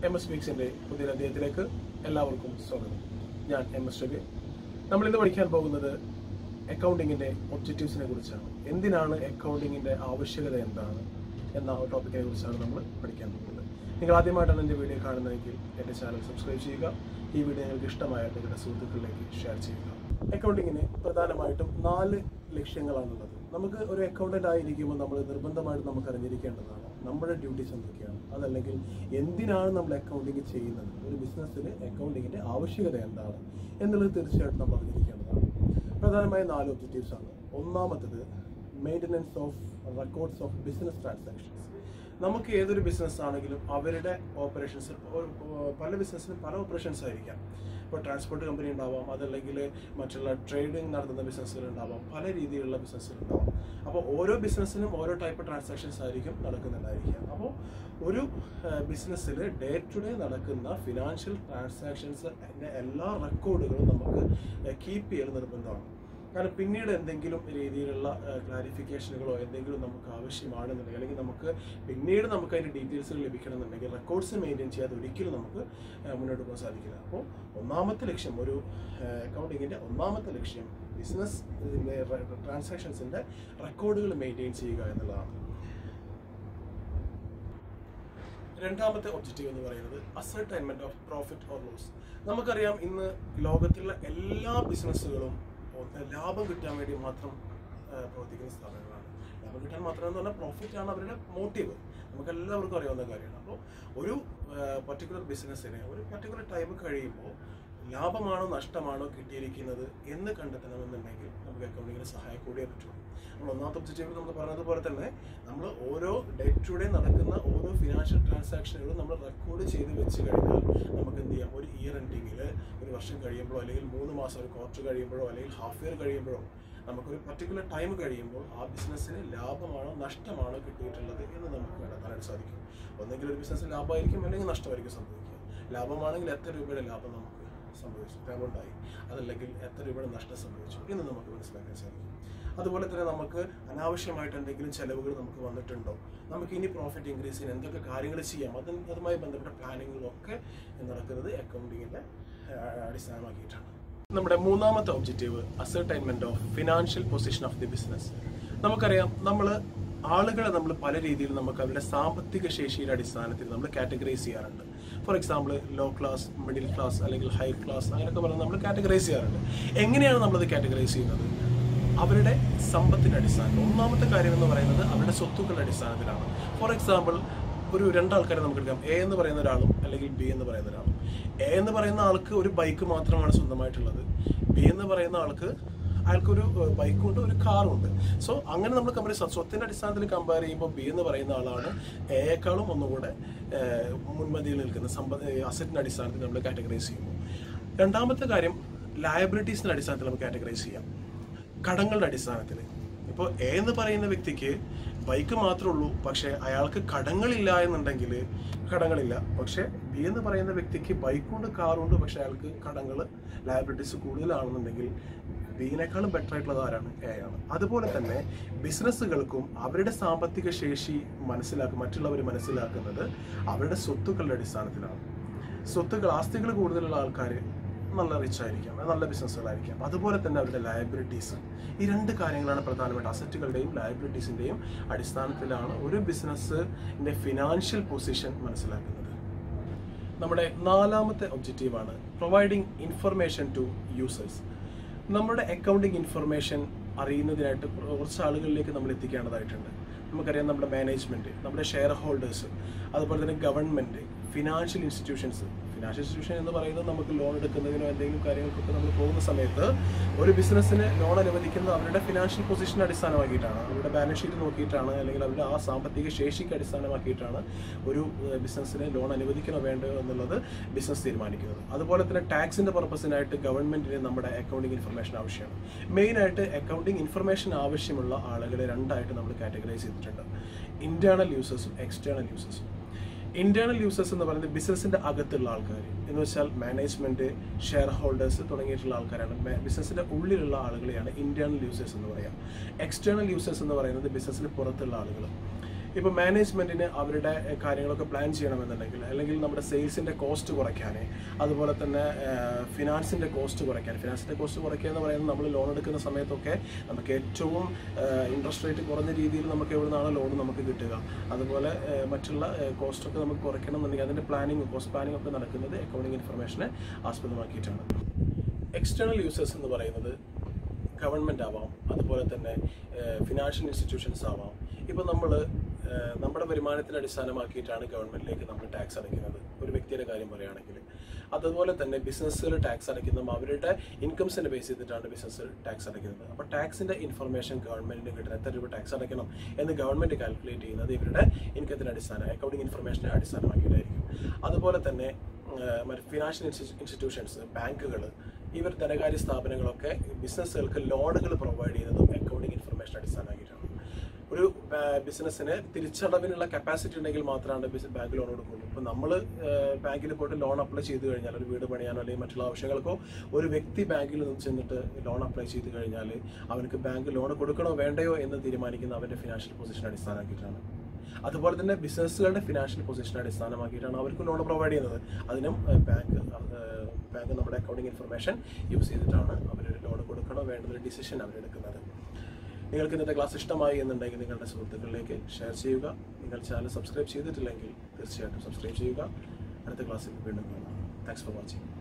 M S വീക്സിന്റെ പുതിയ അധ്യായത്തിലേക്ക് എല്ലാവർക്കും സ്വാഗതം ഞാൻ എം എസ് രവി നമ്മൾ ഇന്ന് പഠിക്കാൻ പോകുന്നത് അക്കൗണ്ടിങ്ങിന്റെ ഒബ്ജക്റ്റീവ്സിനെ കുറിച്ചാണ് എന്തിനാണ് അക്കൗണ്ടിങ്ങിന്റെ ആവശ്യകത എന്താണ് എന്ന ഒരു ടോപ്പിക്കിനെ കുറിച്ചാണ് നമ്മൾ പഠിക്കാൻ പോകുന്നത് നിങ്ങൾ ആദ്യമായിട്ടാണ് എൻ്റെ വീഡിയോ കാണുന്നതെങ്കിൽ എൻ്റെ ചാനൽ സബ്സ്ക്രൈബ് ചെയ്യുക ഈ വീഡിയോ നിങ്ങൾക്ക് ഇഷ്ടമായ നിങ്ങളുടെ സുഹൃത്തുക്കളിലേക്ക് ഷെയർ ചെയ്യുക അക്കൗണ്ടിങ്ങിന് പ്രധാനമായിട്ടും നാല് ലക്ഷ്യങ്ങളാണുള്ളത് നമുക്ക് ഒരു അക്കൗണ്ടന്റ് ആയിരിക്കുമ്പോൾ നമ്മൾ നിർബന്ധമായിട്ട് നമുക്ക് അറിഞ്ഞിരിക്കേണ്ടതാണ് നമ്മുടെ ഡ്യൂട്ടീസ് എന്തൊക്കെയാണ് അതല്ലെങ്കിൽ എന്തിനാണ് നമ്മൾ അക്കൗണ്ടിങ് ചെയ്യുന്നത് ഒരു ബിസിനസ്സിന് അക്കൗണ്ടിങ്ങിന്റെ ആവശ്യകത എന്താണ് എന്നുള്ളത് തീർച്ചയായിട്ടും നമ്മൾ അറിഞ്ഞിരിക്കേണ്ടതാണ് പ്രധാനമായ നാല് ഒബ്ജക്റ്റീവ്സ് ആണ് ഒന്നാമത്തത് maintenance of records of business transactions നമുക്ക് ഏതൊരു ബിസിനസ് ആണെങ്കിലും അവരുടെ ഓപ്പറേഷൻസ് പല ബിസിനസ്സിനും പല ഓപ്പറേഷൻസ് ആയിരിക്കാം ഇപ്പോൾ ട്രാൻസ്പോർട്ട് കമ്പനി ഉണ്ടാവാം അതല്ലെങ്കിൽ മറ്റുള്ള ട്രേഡിംഗ് നടത്തുന്ന ബിസിനസ്സുകൾ ഉണ്ടാവാം പല രീതിയിലുള്ള ബിസിനസ്സുകൾ ഉണ്ടാവാം അപ്പോൾ ഓരോ ബിസിനസ്സിനും ഓരോ ടൈപ്പ് ട്രാൻസാക്ഷൻസ് ആയിരിക്കും നടക്കുന്നുണ്ടായിരിക്കുക അപ്പോൾ ഒരു ബിസിനസ്സിൽ ഡേ ടു ഡേ നടക്കുന്ന ഫിനാൻഷ്യൽ ട്രാൻസാക്ഷൻസ് എല്ലാ റെക്കോർഡുകളും നമുക്ക് കീപ്പ് ചെയ്യൽ നിർബന്ധമാണ് കാരണം പിന്നീട് എന്തെങ്കിലും രീതിയിലുള്ള ക്ലാരിഫിക്കേഷനുകളോ എന്തെങ്കിലും നമുക്ക് ആവശ്യമാണെന്നുണ്ടെങ്കിൽ അല്ലെങ്കിൽ നമുക്ക് പിന്നീട് നമുക്ക് അതിൻ്റെ ഡീറ്റെയിൽസുകൾ ലഭിക്കണമെന്നുണ്ടെങ്കിൽ റെക്കോർഡ്സ് മെയിൻറ്റെയിൻ ചെയ്യാതെ ഒരിക്കലും നമുക്ക് ഏഹ്, മുന്നോട്ട് പോകാൻ സാധിക്കില്ല അപ്പോൾ ഒന്നാമത്തെ ലക്ഷ്യം ഒരു അക്കൗണ്ടിങ്ങിൻ്റെ ഒന്നാമത്തെ ലക്ഷ്യം ബിസിനസ് ട്രാൻസാക്ഷൻസിൻ്റെ റെക്കോർഡുകൾ മെയിൻറ്റെയിൻ ചെയ്യുക എന്നുള്ളതാണ് രണ്ടാമത്തെ ഒബ്ജക്റ്റീവ് എന്ന് പറയുന്നത് ascertainment of profit or loss നമുക്കറിയാം ഇന്ന് ലോകത്തുള്ള എല്ലാ ബിസിനസ്സുകളും ഒന്ന് ലാഭം കിട്ടാൻ വേണ്ടി മാത്രം ആ, പ്രവർത്തിക്കുന്ന സ്ഥാപനങ്ങളാണ് ലാഭം കിട്ടാൻ മാത്രം എന്ന് പറഞ്ഞാൽ പ്രോഫിറ്റ് ആണ് അവരുടെ മോട്ടീവ് നമുക്ക് എല്ലാവർക്കും അറിയാവുന്ന കാര്യമാണ് അപ്പോൾ ഒരു പർട്ടിക്കുലർ ബിസിനസ്സിന് ഒരു പർട്ടിക്കുലർ ടൈം കഴിയുമ്പോൾ ലാഭമാണോ നഷ്ടമാണോ കിട്ടിയിരിക്കുന്നത് എന്ന് കണ്ടെത്തണമെന്നുണ്ടെങ്കിൽ നമുക്ക് അക്കൗണ്ടിങ്ങിന് സഹായം കൂടിയേ പറ്റുള്ളൂ നമ്മൾ ഒന്നാമത്തെ ഒബ്ജക്റ്റീവ് നമ്മൾ പറഞ്ഞതുപോലെ തന്നെ നമ്മൾ ഓരോ ഡേ ടു ഡേ നടക്കുന്ന ഓരോ ഫിനാൻഷ്യൽ ട്രാൻസാക്ഷനുകളും നമ്മൾ റെക്കോർഡ് ചെയ്ത് വെച്ച് കഴിഞ്ഞാൽ നമുക്ക് എന്ത് ചെയ്യാം ഒരു ഇയർ എൻഡിങ്ങിൽ ഒരു വർഷം കഴിയുമ്പോഴോ അല്ലെങ്കിൽ മൂന്ന് മാസം ഒരു ക്വാർട്ടർ കഴിയുമ്പോഴോ അല്ലെങ്കിൽ ഹാഫ് ഇയർ കഴിയുമ്പോഴോ നമുക്കൊരു പർട്ടിക്കുലർ ടൈം കഴിയുമ്പോൾ ആ ബിസിനസ്സിന് ലാഭമാണോ നഷ്ടമാണോ കിട്ടിയിട്ടുള്ളത് എന്ന് നമുക്ക് കണ്ടെത്താനായിട്ട് സാധിക്കും ഒന്നെങ്കിൽ ഒരു ബിസിനസ് ലാഭമായിരിക്കും അല്ലെങ്കിൽ നഷ്ടമായിരിക്കും സംഭവിക്കുക ലാഭമാണെങ്കിൽ എത്ര രൂപയുടെ ലാഭം നമുക്ക് സംഭവിച്ചു ലാഭമുണ്ടായി അതല്ലെങ്കിൽ എത്ര രൂപയുടെ നഷ്ടം സംഭവിച്ചു എന്ന് നമുക്ക് മനസ്സിലാക്കാൻ സാധിക്കും അതുപോലെ തന്നെ നമുക്ക് അനാവശ്യമായിട്ട് എന്തെങ്കിലും ചെലവുകൾ നമുക്ക് വന്നിട്ടുണ്ടോ നമുക്ക് ഇനി പ്രോഫിറ്റ് ഇൻക്രീസ് ചെയ്യാൻ എന്തൊക്കെ കാര്യങ്ങൾ ചെയ്യാം അത് അതുമായി ബന്ധപ്പെട്ട പ്ലാനിങ്ങുകളൊക്കെ നടക്കുന്നത് അക്കൗണ്ടിങ്ങിന്റെ അടിസ്ഥാനമാക്കിയിട്ടാണ് നമ്മുടെ മൂന്നാമത്തെ objective ascertainment of financial position of the business നമുക്കറിയാം നമ്മൾ ആളുകളെ നമ്മൾ പല രീതിയിൽ നമുക്ക് അവരുടെ സാമ്പത്തിക ശേഷിയുടെ അടിസ്ഥാനത്തിൽ നമ്മൾ കാറ്റഗറൈസ് ചെയ്യാറുണ്ട് for example low class middle class അല്ലെങ്കിൽ ഹൈ ക്ലാസ് അങ്ങനെയൊക്കെ പറഞ്ഞ് നമ്മൾ കാറ്റഗറൈസ് ചെയ്യാറുണ്ട് എങ്ങനെയാണ് നമ്മളത് കാറ്റഗറൈസ് ചെയ്യുന്നത് അവരുടെ സമ്പത്തിന്റെ അടിസ്ഥാനത്തിൽ ഒന്നാമത്തെ കാര്യം എന്ന് പറയുന്നത് അവരുടെ സ്വത്തുക്കളുടെ അടിസ്ഥാനത്തിലാണ് ഫോർ എക്സാമ്പിൾ ഒരു രണ്ടാൾക്കാരെ നമുക്ക് എടുക്കാം എ എന്ന് പറയുന്ന ഒരാളും അല്ലെങ്കിൽ ബി എന്ന് പറയുന്ന ഒരാളും എ എന്ന് പറയുന്ന ആൾക്ക് ഒരു ബൈക്ക് മാത്രമാണ് സ്വന്തമായിട്ടുള്ളത് ബി എന്ന് പറയുന്ന ആൾക്ക് അയാൾക്കൊരു ബൈക്കും ഉണ്ട് ഒരു കാറും ഉണ്ട് സോ അങ്ങനെ നമ്മൾ കമ്പയർ സ്വത്തിന്റെ അടിസ്ഥാനത്തിൽ കമ്പയർ ചെയ്യുമ്പോൾ ബി എന്ന് പറയുന്ന ആളാണ് എയേക്കാളും ഒന്നുകൂടെ ഏഹ്, മുൻപന്തിയിൽ നിൽക്കുന്ന സമ്പത്ത് അസറ്റിന്റെ അടിസ്ഥാനത്തിൽ നമ്മൾ കാറ്റഗറൈസ് ചെയ്യുമ്പോൾ രണ്ടാമത്തെ കാര്യം ലയബിലിറ്റീസിന്റെ അടിസ്ഥാനത്തിൽ നമുക്ക് കാറ്റഗറൈസ് ചെയ്യാം കടങ്ങളുടെ അടിസ്ഥാനത്തിൽ ഇപ്പോൾ എ എന്ന് പറയുന്ന വ്യക്തിക്ക് ബൈക്ക് മാത്രമേ ഉള്ളൂ പക്ഷേ അയാൾക്ക് കടങ്ങളില്ല എന്നുണ്ടെങ്കിൽ കടങ്ങളില്ല പക്ഷേ ബി എന്ന് പറയുന്ന വ്യക്തിക്ക് ബൈക്കുണ്ട് കാറുണ്ട് പക്ഷേ അയാൾക്ക് കടങ്ങൾ ലയബിലിറ്റീസ് കൂടുതലാണെന്നുണ്ടെങ്കിൽ ബിയിനേക്കാളും ബെറ്റർ ആയിട്ടുള്ളത് ആരാണ് എ ആണ് അതുപോലെ തന്നെ ബിസിനസ്സുകൾക്കും അവരുടെ സാമ്പത്തിക ശേഷി മനസ്സിലാക്കും മറ്റുള്ളവർ മനസ്സിലാക്കുന്നത് അവരുടെ സ്വത്തുക്കളുടെ അടിസ്ഥാനത്തിലാണ് സ്വത്തുക്കൾ ആസ്തികൾ കൂടുതലുള്ള ആൾക്കാർ നല്ല റിച്ച് ആയിരിക്കാം നല്ല ബിസിനസ്സുകളായിരിക്കാം അതുപോലെ തന്നെ അവരുടെ ലയബിലിറ്റീസ് ഈ രണ്ട് കാര്യങ്ങളാണ് പ്രധാനമായിട്ട് അസറ്റുകളുടെയും ലയബിലിറ്റീസിന്റെയും അടിസ്ഥാനത്തിലാണ് ഒരു ബിസിനസ്സിന്റെ ഫിനാൻഷ്യൽ പൊസിഷൻ മനസ്സിലാക്കുന്നത് നമ്മുടെ നാലാമത്തെ ഒബ്ജക്റ്റീവാണ് പ്രൊവൈഡിങ് ഇൻഫർമേഷൻ ടു യൂസേഴ്സ് നമ്മുടെ അക്കൗണ്ടിങ് ഇൻഫർമേഷൻ അറിയുന്നതിനായിട്ട് കുറച്ച് ആളുകളിലേക്ക് നമ്മൾ എത്തിക്കേണ്ടതായിട്ടുണ്ട് നമുക്കറിയാം നമ്മുടെ മാനേജ്മെന്റ് നമ്മുടെ ഷെയർ ഹോൾഡേഴ്സ് അതുപോലെ തന്നെ government financial institutions financial institution എന്ന് പറയുന്നത് നമുക്ക് ലോൺ എടുക്കുന്നതിനോ എന്തെങ്കിലും കാര്യങ്ങൾക്കൊക്കെ നമ്മൾ പോകുന്ന സമയത്ത് ഒരു ബിസിനസ്സിന് ലോൺ അനുവദിക്കുന്നത് അവരുടെ ഫിനാൻഷ്യൽ പൊസിഷൻ അടിസ്ഥാനമാക്കിയിട്ടാണ് അവരുടെ ബാലൻസ് ഷീറ്റ് നോക്കിയിട്ടാണ് അല്ലെങ്കിൽ അവരുടെ ആ സാമ്പത്തിക ശേഷിക്ക് അടിസ്ഥാനമാക്കിയിട്ടാണ് ഒരു ഏഹ്, ബിസിനസ്സിന് ലോൺ അനുവദിക്കണോ വേണ്ടയോ എന്നുള്ളത് ബിസിനസ് തീരുമാനിക്കുന്നത് അതുപോലെ തന്നെ ടാക്സിന്റെ പർപ്പസിനായിട്ട് ഗവൺമെന്റിന് നമ്മുടെ അക്കൗണ്ടിങ് ഇൻഫർമേഷൻ ആവശ്യമാണ് മെയിനായിട്ട് അക്കൗണ്ടിങ് ഇൻഫർമേഷൻ ആവശ്യമുള്ള ആളുകളെ രണ്ടായിട്ട് നമ്മൾ കാറ്റഗറൈസ് ചെയ്തിട്ടുണ്ട് ഇന്റേണൽ യൂസേഴ്സും എക്സ്റ്റേണൽ യൂസേഴ്സും ഇന്റേണൽ യൂസേഴ്സ് എന്ന് പറയുന്നത് ബിസിനസിന്റെ അകത്തുള്ള ആൾക്കാർ എന്ന് വെച്ചാൽ മാനേജ്മെന്റ് ഷെയർ ഹോൾഡേഴ്സ് തുടങ്ങിയിട്ടുള്ള ആൾക്കാരാണ് ബിസിനസിന്റെ ഉള്ളിലുള്ള ആളുകളെയാണ് ഇന്റേണൽ യൂസേഴ്സ് എന്ന് പറയാം എക്സ്റ്റേണൽ യൂസേഴ്സ് എന്ന് പറയുന്നത് ബിസിനസ്സിന് പുറത്തുള്ള ആളുകൾ ഇപ്പോൾ മാനേജ്മെന്റിന് അവരുടെ എഹ്, കാര്യങ്ങളൊക്കെ പ്ലാൻ ചെയ്യണമെന്നുണ്ടെങ്കിൽ അല്ലെങ്കിൽ നമ്മുടെ സെയിൽസിന്റെ കോസ്റ്റ് കുറയ്ക്കാൻ അതുപോലെ തന്നെ ഫിനാൻസിന്റെ കോസ്റ്റ് കുറയ്ക്കാൻ ഫിനാൻസിന്റെ കോസ്റ്റ് കുറയ്ക്കുക എന്ന് പറയുന്നത് നമ്മൾ ലോൺ എടുക്കുന്ന സമയത്തൊക്കെ നമുക്ക് ഏറ്റവും ഇൻട്രസ്റ്റ് റേറ്റ് കുറഞ്ഞ രീതിയിൽ നമുക്ക് എവിടെ നിന്നാണ് ലോൺ നമുക്ക് കിട്ടുക അതുപോലെ ഏഹ്, മറ്റുള്ള കോസ്റ്റ് ഒക്കെ നമുക്ക് കുറയ്ക്കണം എന്നുണ്ടെങ്കിൽ അതിന്റെ പ്ലാനിങ് കോസ്റ്റ് പ്ലാനിങ് ഒക്കെ നടക്കുന്നത് അക്കൗണ്ടിങ് ഇൻഫർമേഷനെ ആസ്പദമാക്കിയിട്ടാണ് എക്സ്റ്റേണൽ യൂസേഴ്സ് എന്ന് പറയുന്നത് ഗവൺമെൻറ് ആവാം അതുപോലെ തന്നെ ഫിനാൻഷ്യൽ ഇൻസ്റ്റിറ്റ്യൂഷൻസ് ആവാം ഇപ്പം നമ്മൾ നമ്മുടെ വരുമാനത്തിന് അടിസ്ഥാനമാക്കിയിട്ടാണ് ഗവൺമെൻറ്റിലേക്ക് നമ്മൾ ടാക്സ് അടയ്ക്കുന്നത് ഒരു വ്യക്തിയുടെ കാര്യം പറയുകയാണെങ്കിൽ അതുപോലെ തന്നെ ബിസിനസ്സുകൾ ടാക്സ് അടയ്ക്കുന്ന അവരുടെ ഇൻകംസിനെ ബേസ് ചെയ്തിട്ടാണ് ബിസിനസ് ടാക്സ് അടയ്ക്കുന്നത് അപ്പോൾ ടാക്സിൻ്റെ ഇൻഫർമേഷൻ ഗവൺമെൻറ്റിന് കിട്ടുന്ന എത്ര രൂപ ടാക്സ് അടയ്ക്കണം എന്ന് ഗവൺമെൻറ് കാൽക്കുലേറ്റ് ചെയ്യുന്നത് ഇവരുടെ ഇൻകത്തിന് അടിസ്ഥാനം അക്കൗണ്ടിങ് ഇൻഫർമേഷനെ അടിസ്ഥാനമാക്കിയിട്ടായിരിക്കും അതുപോലെ തന്നെ ഏഹ്, മറ്റ് ഫിനാൻഷ്യൽ ഇൻസ്റ്റിറ്റ്യൂഷൻസ് ബാങ്കുകൾ ഇവർ ധനകാര്യ സ്ഥാപനങ്ങളൊക്കെ ബിസിനസ്സുകൾക്ക് ലോണുകൾ പ്രൊവൈഡ് ചെയ്യുന്നതും അക്കൗണ്ടിങ് ഇൻഫർമേഷൻ അടിസ്ഥാനമാക്കിയിട്ടാണ് ഒരു ബിസിനസ്സിന് തിരിച്ചടവിനുള്ള കപ്പാസിറ്റി ഉണ്ടെങ്കിൽ മാത്രമാണ് ബിസിനസ് ബാങ്ക് ലോൺ കൊടുക്കുള്ളൂ ഇപ്പം നമ്മൾ ബാങ്കിൽ പോയിട്ട് ലോൺ അപ്ലൈ ചെയ്ത് കഴിഞ്ഞാൽ ഒരു വീട് പണിയാനോ അല്ലെങ്കിൽ മറ്റുള്ള ആവശ്യങ്ങൾക്കോ ഒരു വ്യക്തി ബാങ്കിൽ നിന്ന് ചെന്നിട്ട് ലോൺ അപ്ലൈ ചെയ്ത് കഴിഞ്ഞാൽ അവനക്ക് ബാങ്ക് ലോൺ കൊടുക്കണോ വേണ്ടയോ എന്ന് തീരുമാനിക്കുന്ന അവൻ്റെ ഫിനാൻഷ്യൽ പൊസിഷൻ അടിസ്ഥാനമാക്കിയിട്ടാണ് അതുപോലെ തന്നെ ബിസിനസ്സുകളുടെ ഫിനാൻഷ്യൽ പൊസിഷൻ അടിസ്ഥാനമാക്കിയിട്ടാണ് അവർക്ക് ലോൺ പ്രൊവൈഡ് ചെയ്യുന്നത് അതിനും ബാങ്ക് ബാങ്ക് നമ്മുടെ അക്കൗണ്ടിങ് ഇൻഫർമേഷൻ യൂസ് ചെയ്തിട്ടാണ് അവർ ലോൺ കൊടുക്കണോ വേണ്ടതൊരു ഡിസിഷൻ അവരെടുക്കുന്നത് നിങ്ങൾക്ക് ഇന്നത്തെ ക്ലാസ് ഇഷ്ടമായി എന്നുണ്ടെങ്കിൽ നിങ്ങളുടെ സുഹൃത്തുക്കളിലേക്ക് ഷെയർ ചെയ്യുക നിങ്ങൾ ചാനൽ സബ്സ്ക്രൈബ് ചെയ്തിട്ടില്ലെങ്കിൽ തീർച്ചയായിട്ടും സബ്സ്ക്രൈബ് ചെയ്യുക അടുത്ത ക്ലാസ്സിൽ വീണ്ടും കാണാം താങ്ക്സ് ഫോർ വാച്ചിങ്